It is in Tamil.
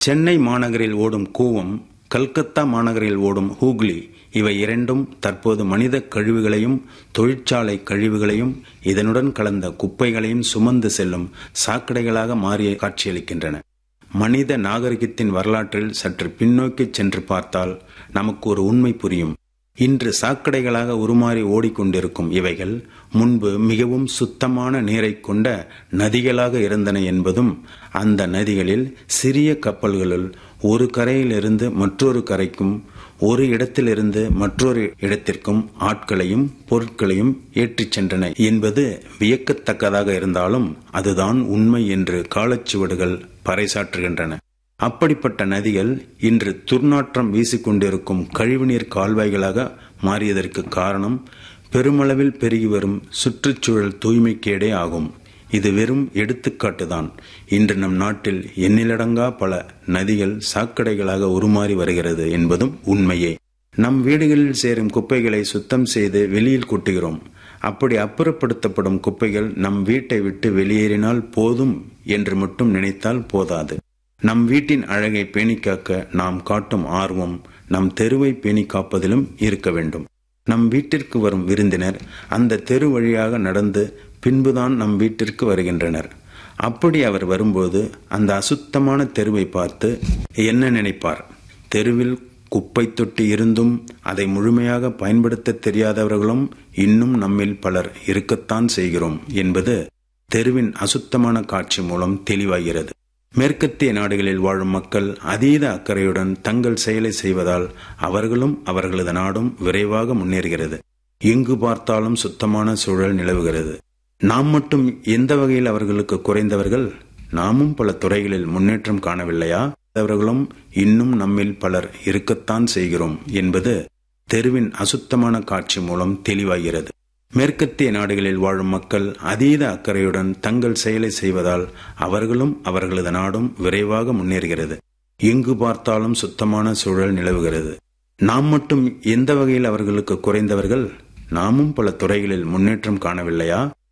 சென்னை மாநகரில் ஓடும் கூவம் கல்கத்தா மாநகரில் ஓடும் ஹூக்ளி இவை இரண்டும் தற்போது மனித கழிவுகளையும் தொழிற்சாலை கழிவுகளையும் இதனுடன் கலந்த குப்பைகளையும் சுமந்து செல்லும் சாக்கடைகளாக மாறி காட்சியளிக்கின்றன மனித நாகரிகத்தின் வரலாற்றில் சற்று பின்னோக்கி சென்று பார்த்தால் நமக்கு ஒரு உண்மை புரியும் இன்று சாக்கடைகளாக உருமாறி ஓடிக்கொண்டிருக்கும் இவைகள் முன்பு மிகவும் சுத்தமான நீரை கொண்ட நதிகளாக இருந்தன என்பதும் அந்த நதிகளில் சிறிய கப்பல்களுள் ஒரு கரையிலிருந்து மற்றொரு கரைக்கும் ஒரு இடத்திலிருந்து மற்றொரு இடத்திற்கும் ஆட்களையும் பொருட்களையும் ஏற்றிச் சென்றன என்பது வியக்கத்தக்கதாக இருந்தாலும் அதுதான் உண்மை என்று காலச்சுவடுகள் பறைசாற்றுகின்றன அப்படிப்பட்ட நதிகள் இன்று துர்நாற்றம் வீசிக்கொண்டிருக்கும் கழிவுநீர் கால்வாய்களாக மாறியதற்கு காரணம் பெருமளவில் பெருகி வரும் சுற்றுச்சூழல் தூய்மைக்கேடே ஆகும் இது வெறும் எடுத்துக்காட்டுதான் இன்று நம் நாட்டில் எண்ணிலடங்கா பல நதிகள் சாக்கடைகளாக உருமாறி வருகிறது என்பதும் உண்மையே நம் வீடுகளில் சேரும் குப்பைகளை சுத்தம் செய்து வெளியில் கொட்டுகிறோம் அப்படி அப்புறப்படுத்தப்படும் குப்பைகள் நம் வீட்டை விட்டு வெளியேறினால் போதும் என்று மட்டும் நினைத்தால் போதாது நம் வீட்டின் அழகை பேணிக்காக்க நாம் காட்டும் ஆர்வம் நம் தெருவை பேணி காப்பதிலும் இருக்க வேண்டும் நம் வீட்டிற்கு வரும் விருந்தினர் அந்த தெரு வழியாக நடந்து பின்புதான் நம் வீட்டிற்கு வருகின்றனர் அப்படி அவர் வரும்போது அந்த அசுத்தமான தெருவை பார்த்து என்ன நினைப்பார் தெருவில் குப்பை தொட்டி இருந்தும் அதை முழுமையாக பயன்படுத்த தெரியாதவர்களும் இன்னும் நம்மில் பலர் இருக்கத்தான் செய்கிறோம் என்பது தெருவின் அசுத்தமான காட்சி மூலம் தெளிவாகிறது மேற்கத்திய நாடுகளில் வாழும் மக்கள் அதீத அக்கறையுடன் தங்கள் செயலை செய்வதால் அவர்களும் அவர்களது நாடும் விரைவாக முன்னேறுகிறது எங்கு பார்த்தாலும் சுத்தமான சூழல் நிலவுகிறது நாம் மட்டும் எந்த வகையில் அவர்களுக்கு குறைந்தவர்கள் நாமும் பல துறைகளில் முன்னேற்றம் காணவில்லையா அவர்களும் இன்னும் நம்மில் பலர் இருக்கத்தான் செய்கிறோம் என்பது தெருவின் அசுத்தமான காட்சி மூலம் தெளிவாகிறது மேற்கத்திய நாடுகளில் வாழும் மக்கள் அதீத அக்கறையுடன் தங்கள் செயலை செய்வதால் அவர்களும் அவர்களது நாடும் விரைவாக முன்னேறுகிறது எங்கு பார்த்தாலும் சுத்தமான சூழல் நிலவுகிறது நாம் மட்டும் எந்த வகையில் அவர்களுக்கு குறைந்தவர்கள் நாமும் பல துறைகளில் முன்னேற்றம் காணவில்லையா